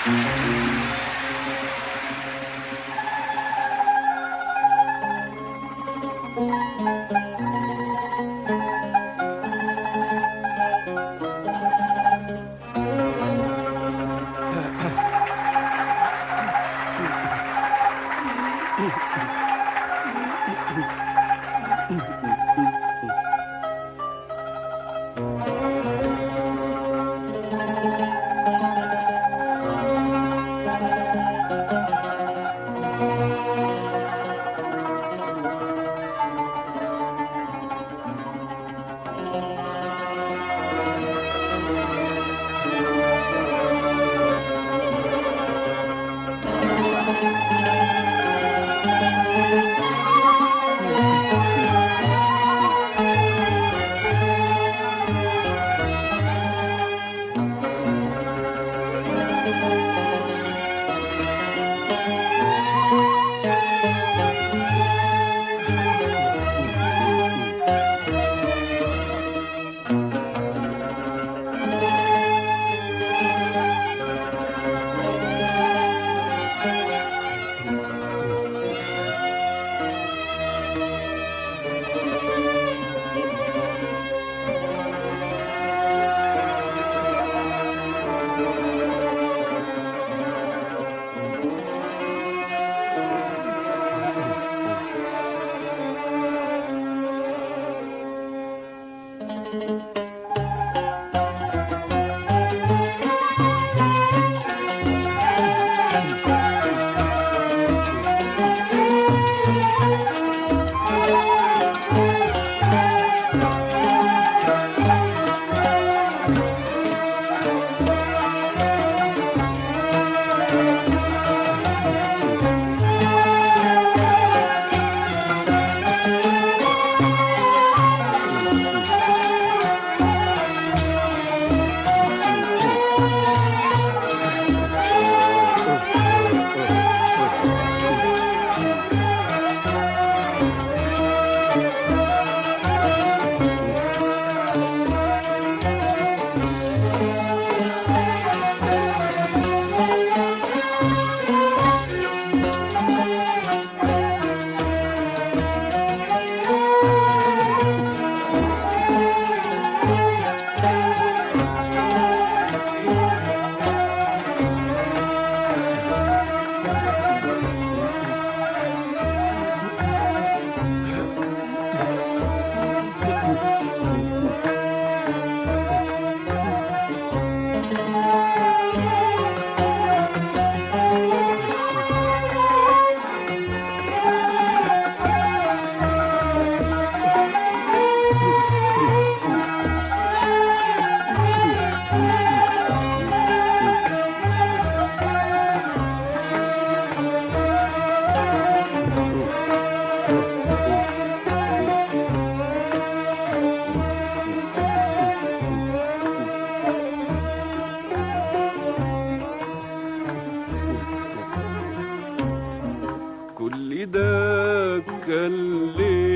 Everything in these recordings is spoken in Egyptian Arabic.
كل ده كان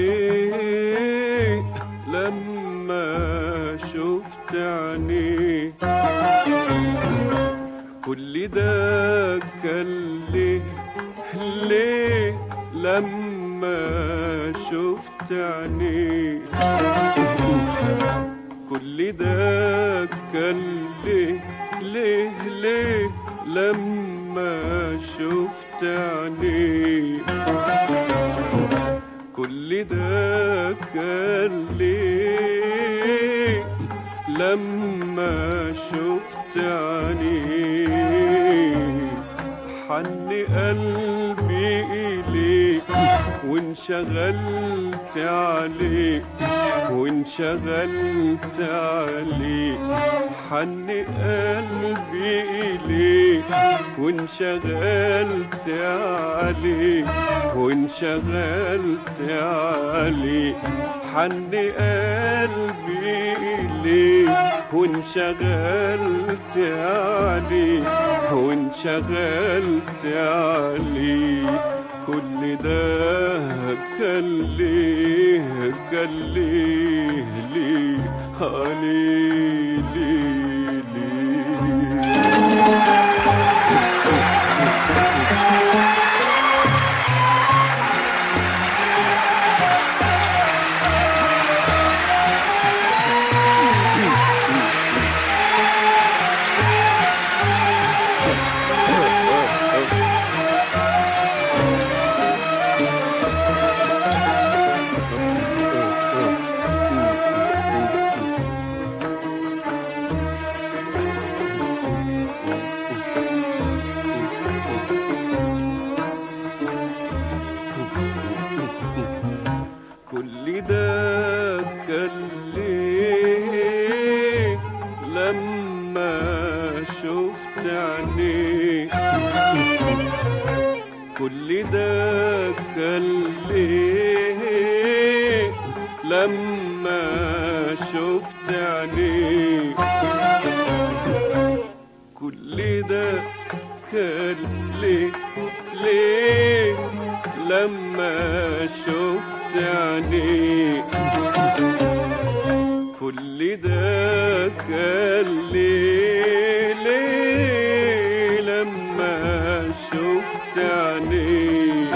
ليه لما شفت عينيه كل ده كان ليه ليه لما شفت عينيه كل ده كان ليه ليه ليه لما شفت عينيه كل ده كان ليه لما شفت عينيه حن قلبي إليك وانشغلت عليك وانشغلت عليك حن قلبي إليك وانشغلت عليك وانشغلت عليك حن قلبي إليك وانشغلت عليك وانشغلت عليك كل ده كان ليه كان ليه ليه آه ليه ليه ليه كل ده كان ليه لما شفت عينيك كل ده كان ليه ليه لما شفت عينيك كل ده كان ليه ليه لما شفت عينيك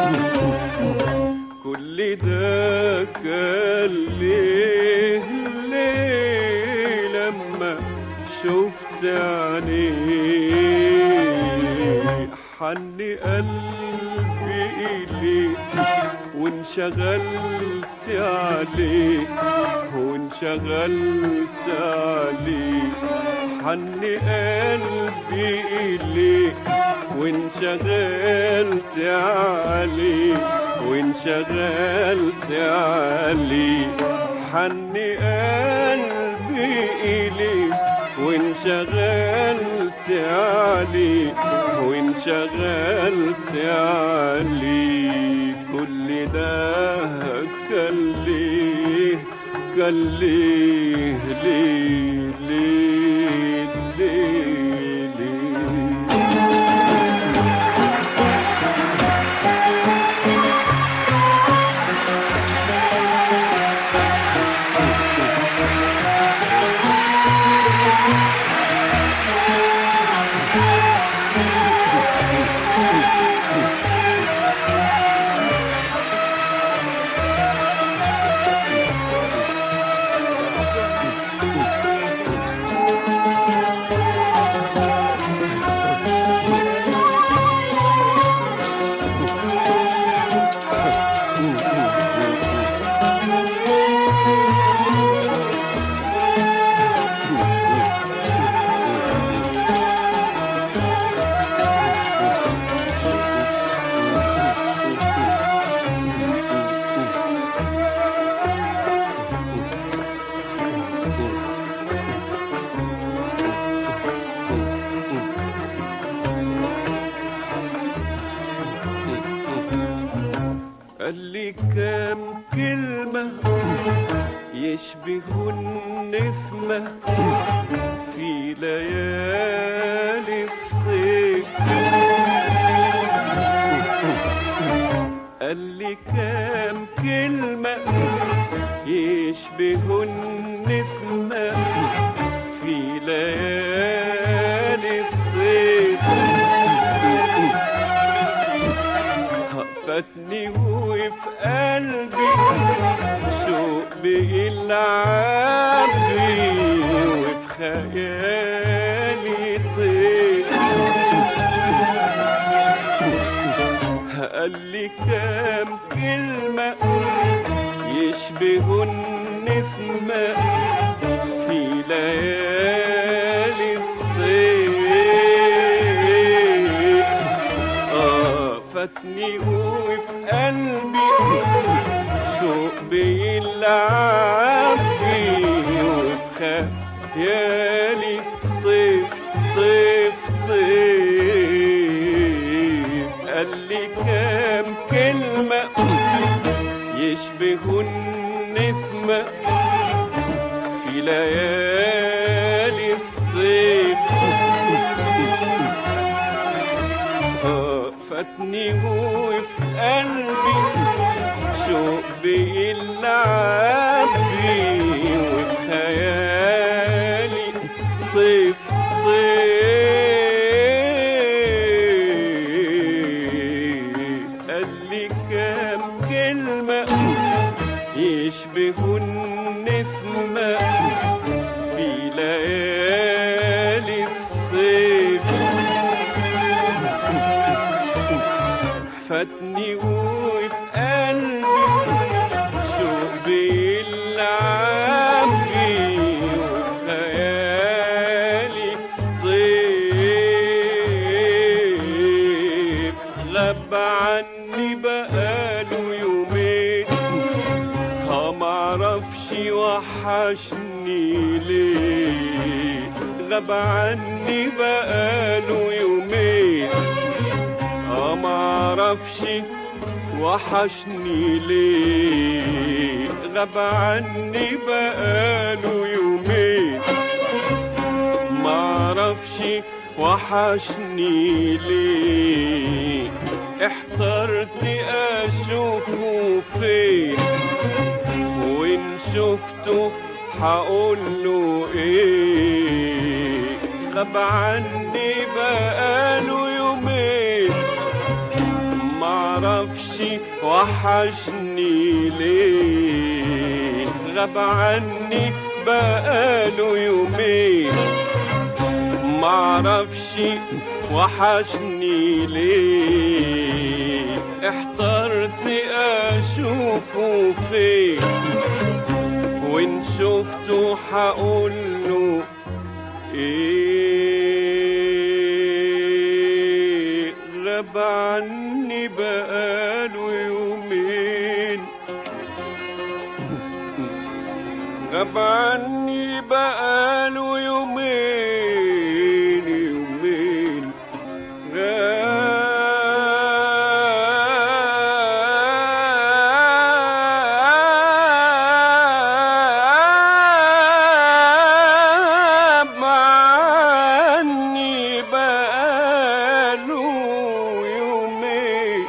كل ده كان ليه ليه لما شفت عينيك حن قلبي إليك وانشغلت عليك وانشغلت عليك حن قلبي إليك وانشغلت عليك وانشغلت عليك حن قلبي إليك وانشغلت عليك وانشغلت عليك كل ده كان ليه كان ليه ليه ليه ليه ليه قال لي كام كلمة يشبهوا النسمة في ليالي الصيف قال لي كام كلمة يشبهوا النسمة في ليالي الصيف فاتني وفي قلبي شوق بيلعبي وفي خيالي طير قال لي كام كلمة يشبهوا النسمة في ليالي الصيف آه فاتني وفي قلبي شوق بيلعب بيه وفي خيالي طيف طيف طيف قال لي كام كلمة يشبهوا النسمة في ليالي الصيف آه، فاتني وفي قلبي شوق بيلعب بيه وفي خيالي صيف صيف قال لي كام كلمة يشبهوا النسمة في ليالي الصيف فاتني وفي قلبي شوق بيلعب بيه وفي خيالي ضيف غاب عني بقاله يومين ها معرفش وحشني ليه غاب عني بقاله يومين اه معرفش وحشني ليه غاب عني بقاله يومين معرفش وحشني ليه احترت اشوفه فين وان شفته هقوله ايه غاب عني بقاله يومين معرفش وحشني ليه غاب عني بقاله يومين معرفش وحشني ليه احترت اشوفه فين وان شفته هقوله ايه غاب عني بقاله يومين غاب عني بقاله يومين يومين غاب عني بقاله يومين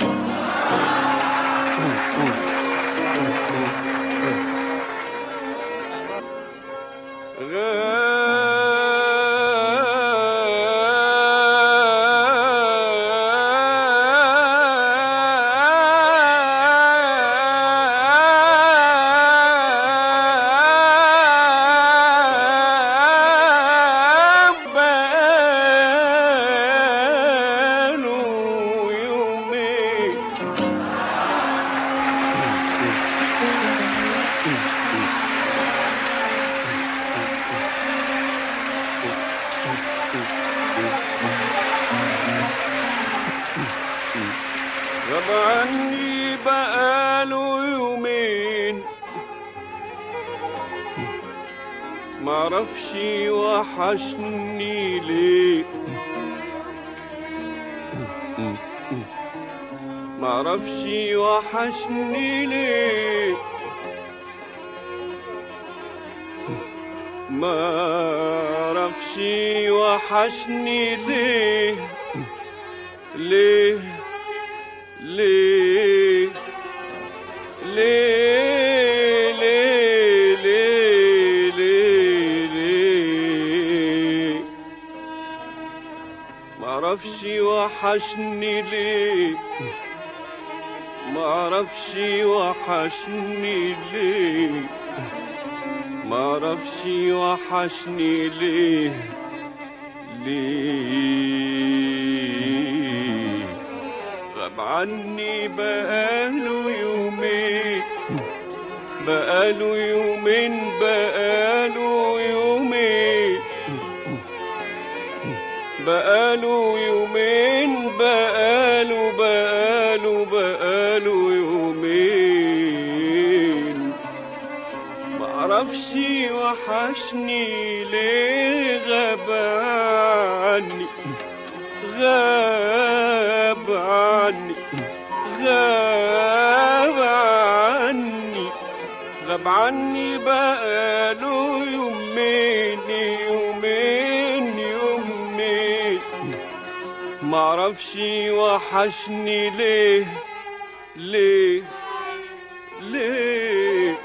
بقاله يومين غاب عني بقاله يومين معرفش وحشني ليه معرفش وحشني ليه معرفش وحشني ليه ليه ليه ليه ليه ليه ليه ليه معرفش وحشني ليه معرفش وحشني ليه معرفش وحشني ليه ليه غاب عني بقاله يومين بقاله يومين بقاله يومين بقاله يومين بقاله بقاله بقاله يومين معرفش وحشني ليه غاب عني غاب عني غاب عني غاب عني بقاله يومين يومين يومين معرفش وحشني ليه ليه ليه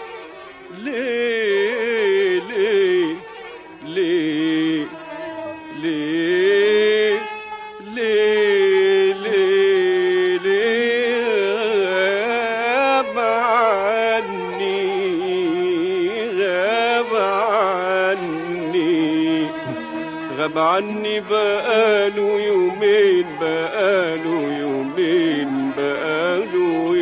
ليه ليه ليه ليه ليه ليه ليه غاب عني غاب عني غاب عني بقاله يومين بقاله يومين بقاله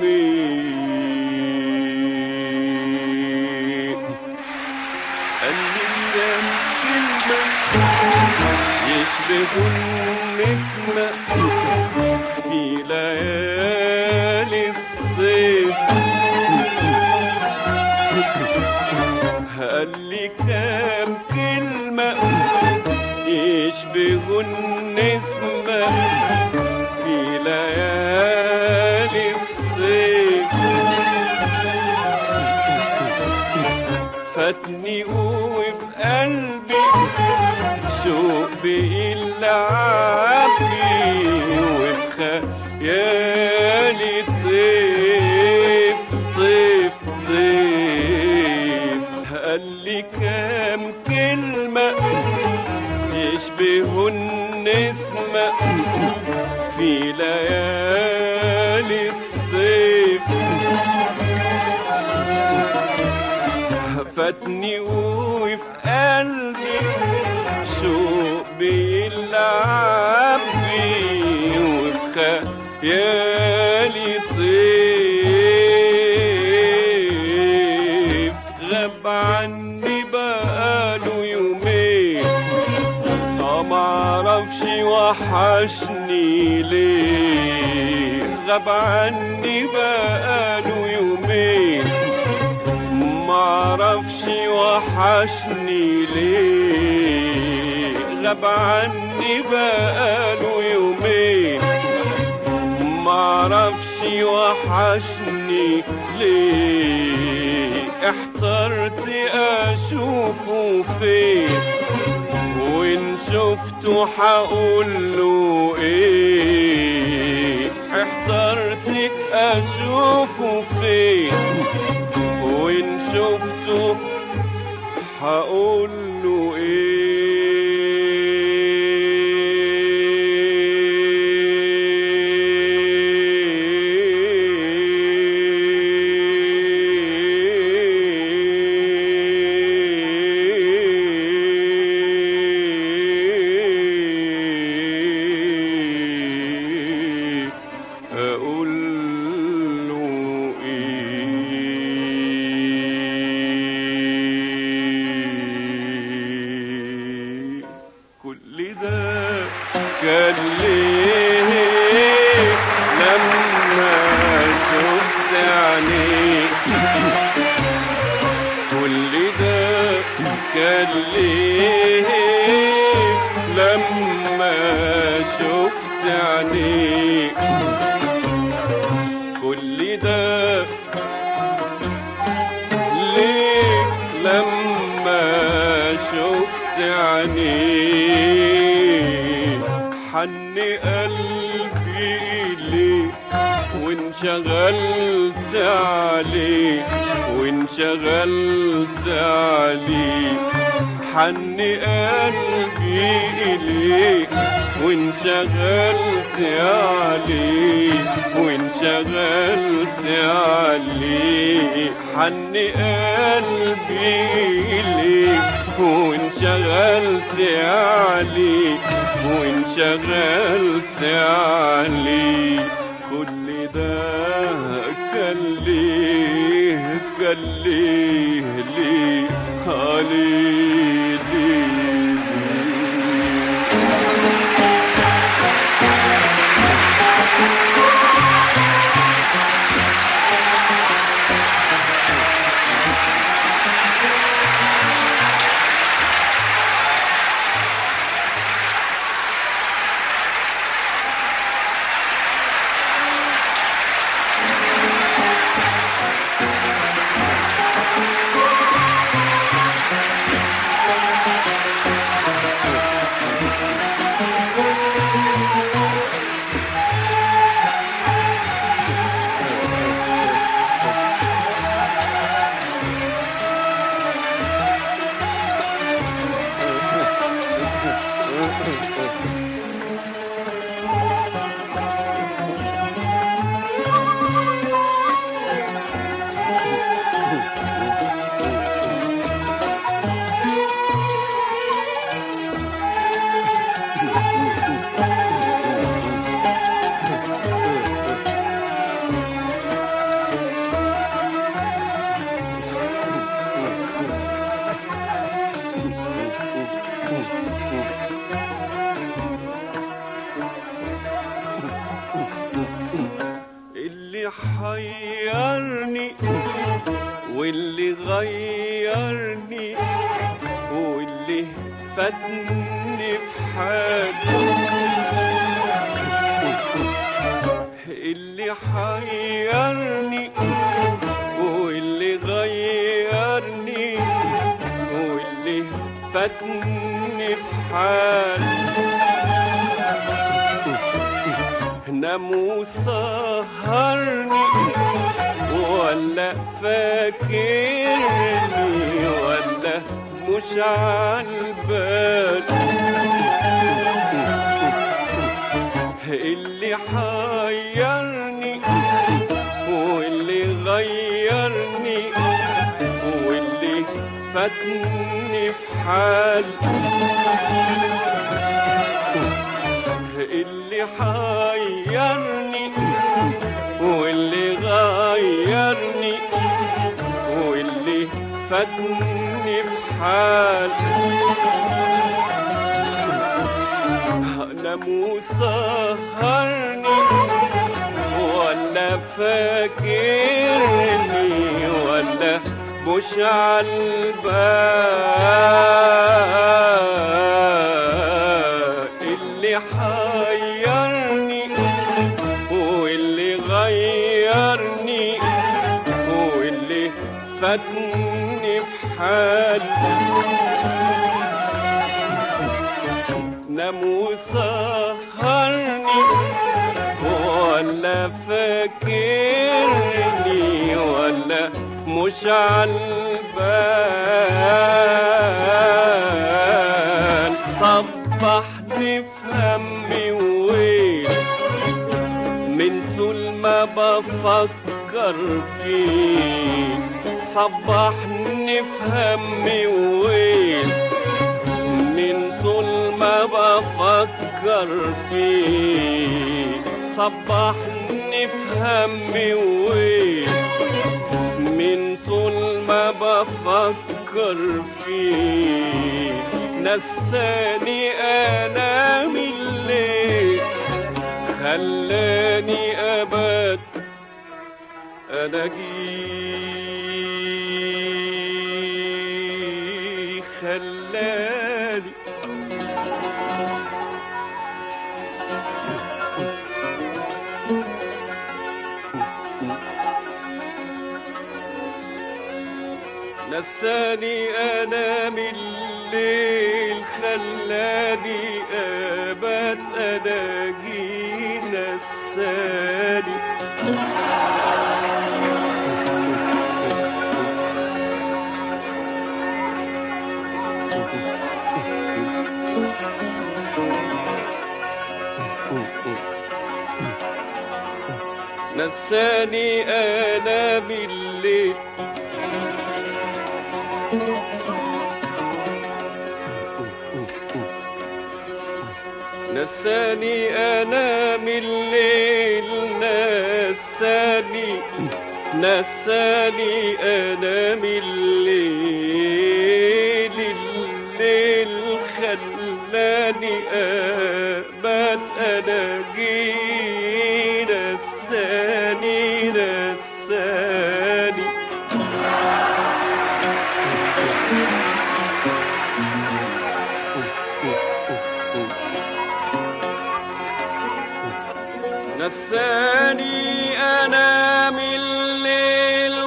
يومين قال لي ايام كلمة يشبه النسمة في ليالي الصيف قال لي كام كلمة يشبه النسمة في ليالي الصيف فاتني وفي قلبي شوق بيلعبني وفي خيالي طيف طيف طيف قال لي كام كلمة يشبهوا النسمة في ليالي الصيف فاتني وفي قلبي شوق بيلعب بي وفي خيالي طيف غاب عني بقاله يومين اه معرفش وحشني ليه غاب عني بقاله يومين معرفش وحشني ليه غاب عني بقاله يومين معرفش وحشني ليه احترت اشوفه فين وان شفته حقوله ايه احترت اشوفه فين وان شفته هقول له ايه اقول له ايه كل ده كان ليه لما شفت عينيك كل ده كان ليه لما شفت عينيك كل ده ليه لما شفت عينيك حن قلبي إليك وانشغلت عليك وانشغلت عليك حن قلبي إليك وانشغلت عليك وانشغلت عليك حن قلبي إليك وانشغلت عليك وانشغلت عليك كل ده كان ليه كان ليه ليه عليه ليه ليه اللي حيرني واللي غيرني واللي فاتني في حاجة حيرني واللي غيرني واللي فاتني في حالي نام وسهرني ولا فاكرني ولا مش عالبال اللي حيرني واللي غيرني واللي فاتني في حال اللي حيرني واللي غيرني واللي فاتني في حال نام وسهرني ولا فاكرني ولا مش عالبال اللي حيرني واللي غيرني واللي فاتني في حالي نام وسهرني ولا فاكرني ولا مش عالبال صبحني في همي وويل من طول ما بفكر فيك صبحني في همي وويل من طول ما بفكر فيك صبحني في همي وويل من طول ما بفكر فيك نساني انام الليل خلاني ابات انا جي خلاني نساني انام الليل خلاني ابات اناجي نساني نساني انام الليل نساني انام الليل نساني نساني انام الليل الليل خلاني ابات اناجي نساني نساني نساني انام الليل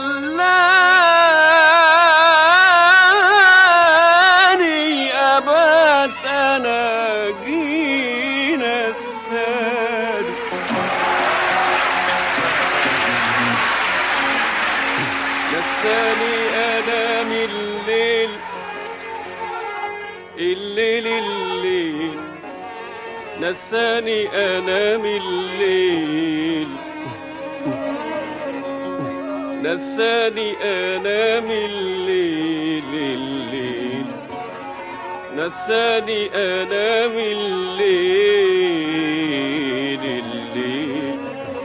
خلاني ابات اناجي نساني نساني انام الليل الليل الليل نساني انام الليل نساني انام الليل الليل نساني انام الليل الليل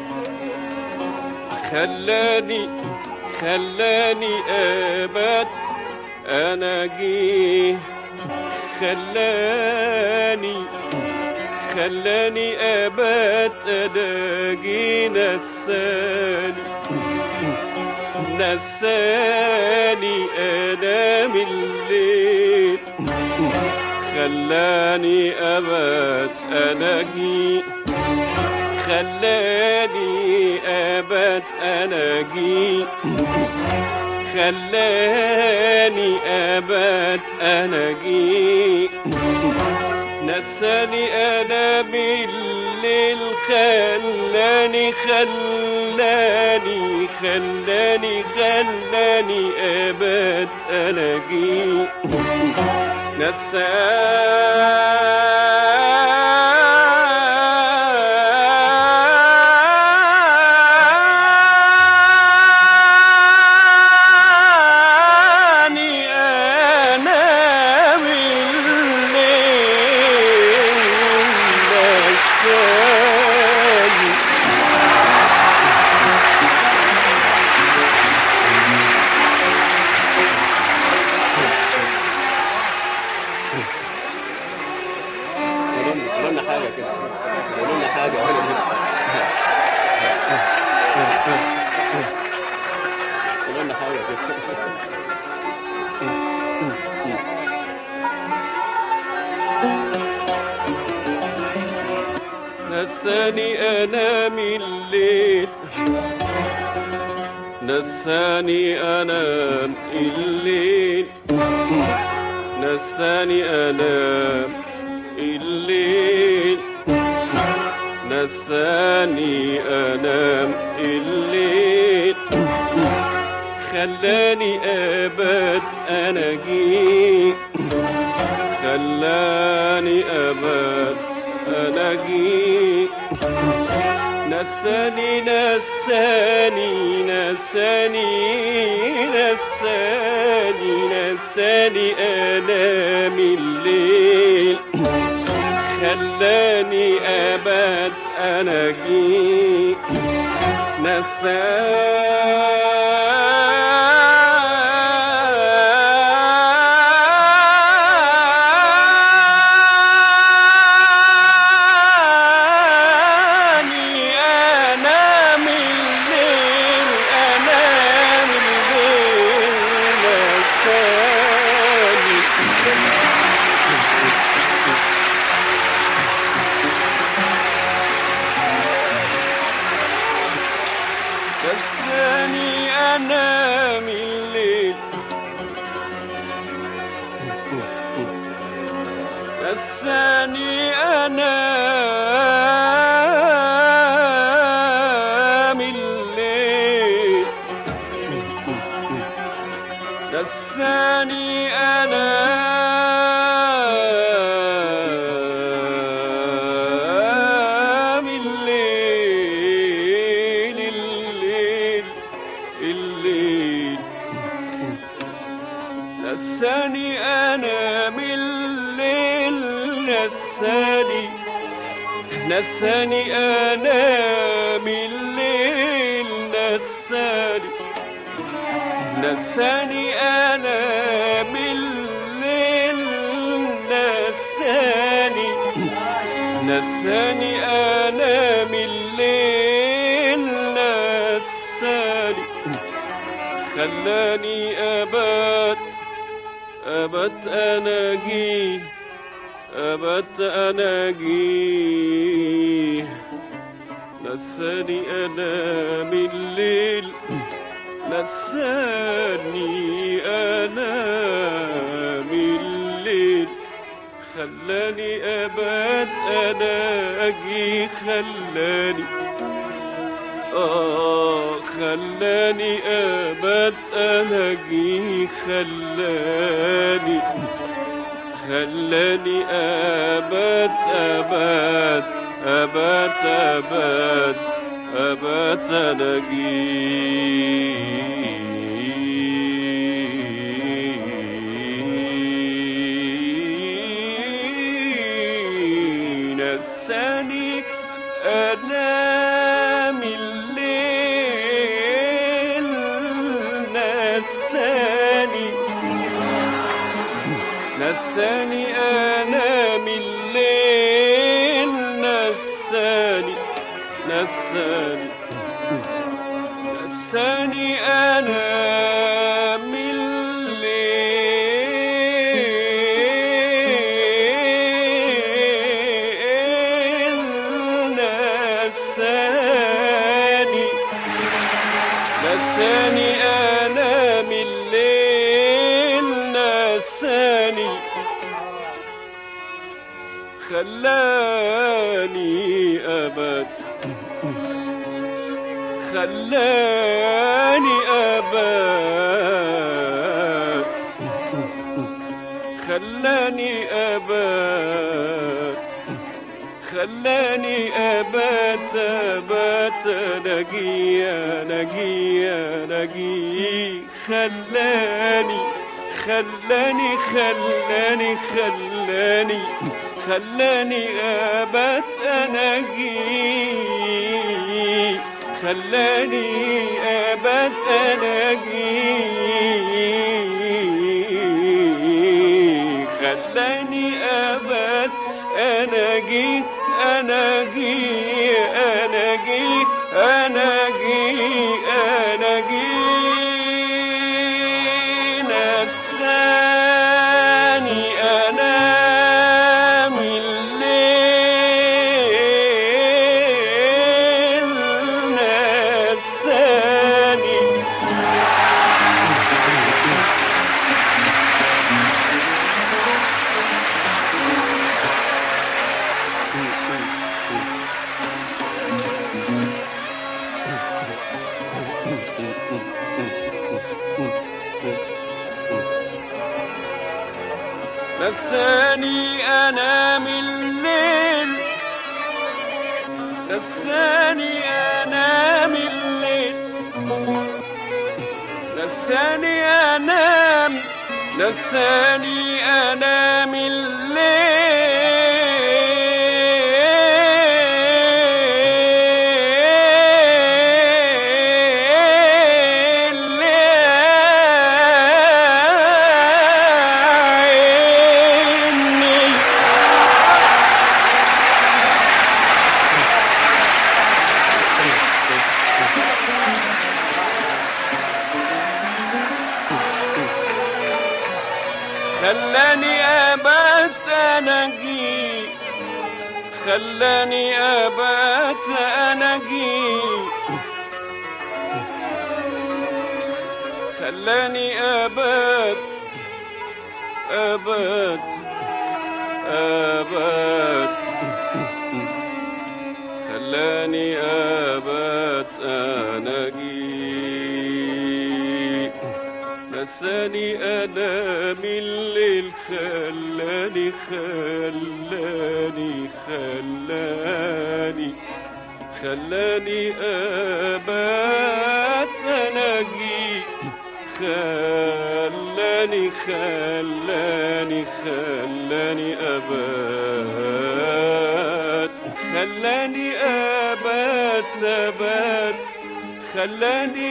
خلاني خلاني ابات انا جيه خلاني خلاني ابات اداجي نساني نساني انام الليل خلاني ابات اناجي خلاني ابات اناجي خلاني ابات اناجي نساني انا بالليل خلاني خلاني خلاني خلاني ابات اناجي نساني انا بالليل نساني قولوا لنا حاجة كده قولوا لنا حاجة قولوا لنا حاجة كده نساني أنام الليل نساني أنام الليل نساني أنام الليل نساني أنام الليل خلاني أبات أناجي خلاني أبات أناجي نساني نساني نساني نساني نساني أنام الليل خلاني أبات أناجي نساني أنام الليل أنام الليل نساني نساني أنام الليل نساني أنام الليل نساني أنام الليل الليل الليل نساني أنام الليل نساني نساني أنام الليل نساني نساني أنام الليل نساني نساني أنام الليل نساني خلاني أبات أبت أناجي أبت أناجي نساني أنام الليل نساني أنام الليل خلاني أبات أناجي خلاني آه خلاني أبات أناجي خلاني خلاني أبات أبات أبات أبات أبات أناجي نساني أنام الليل نساني نساني أنام الليل نساني نساني نساني أنام الليل نساني خلاني أبات خلاني أبات خلاني أبات خلاني أبات أبات نجي نجي نجي خلاني خلاني خلاني خلاني خلاني أبات أناجي خلاني أبات أناجي خلاني أبات أناجي أناجي أناجي أناجي أناجي نساني أنام الليل نساني نساني أنام الليل نساني أنام الليل نساني أنام نساني أنام الليل لعيني خلاني أبات أناجي خلاني أبات أناجي خلاني أبات أبات أبات خلاني أبات أناجي نساني أنام الليل خلاني خلاني خلاني خلاني أبات أناجي خلاني خلاني خلاني أبات خلاني أبات أبات خلاني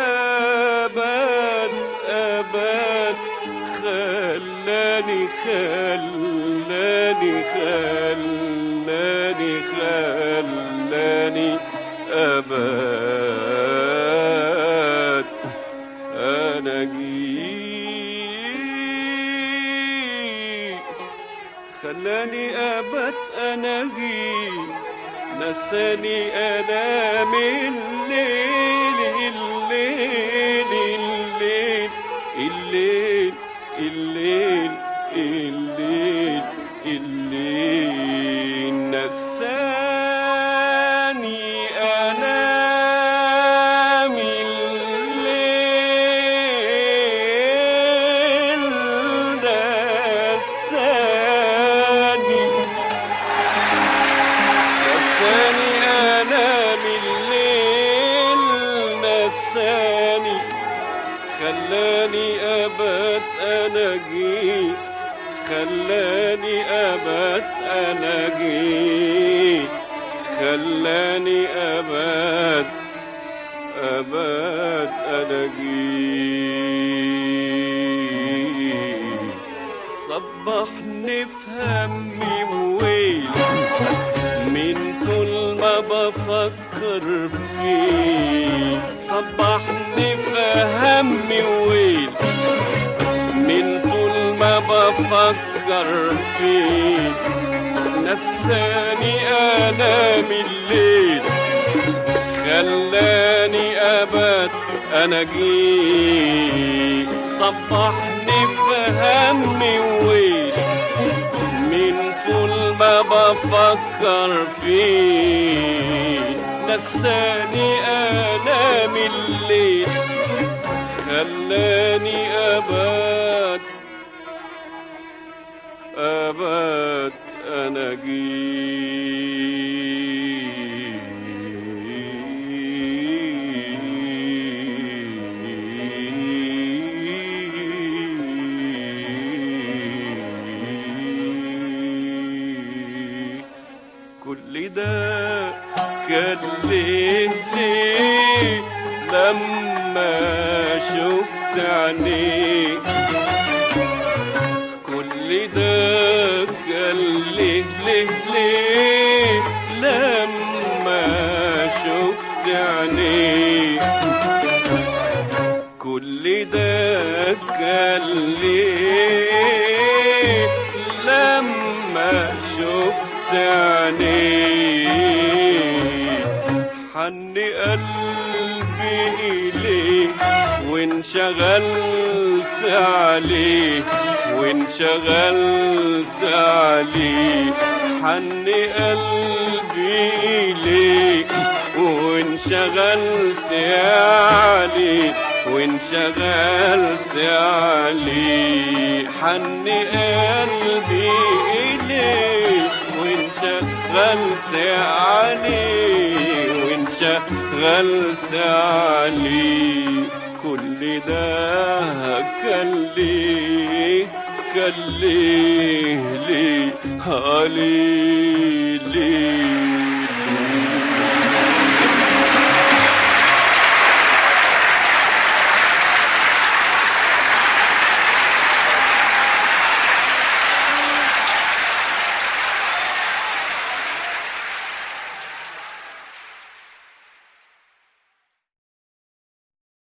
أبات أبات خلاني خلاني خلاني خلاني أبات أنا جي خلاني أبات أنا جي نساني أنام الليل الليل الليل الليل الليل الليل الليل نساني أنام الليل نساني نساني أنام الليل نساني خلاني أبات أناجي خلاني أبات أناجي خلاني أبات أبات أناجي صبحني في همي وويل من طول ما بفكر فيه صبحني في همي وويل من طول ما بفكر فيه نساني انام الليل خلاني ابات انا جيت صبحني في همي وويل من طول ما بفكر فيه نساني انام الليل خلاني ابات ابات انا جيت كل ده كان ليه ليه لما شفت عينيك كل ده كان ليه ليه ليه لما شفت عينيك كل ده كان ليه لما شفت عينيك حن قلبي إليك وانشغلت عليه وانشغلت عليه حن قلبي إليك وانشغلت عليه وانشغلت عليه حن قلبي إليك وانشغلت عليه وانشغلت عليه كل ده كان ليه كان ليه ليه عليه ليه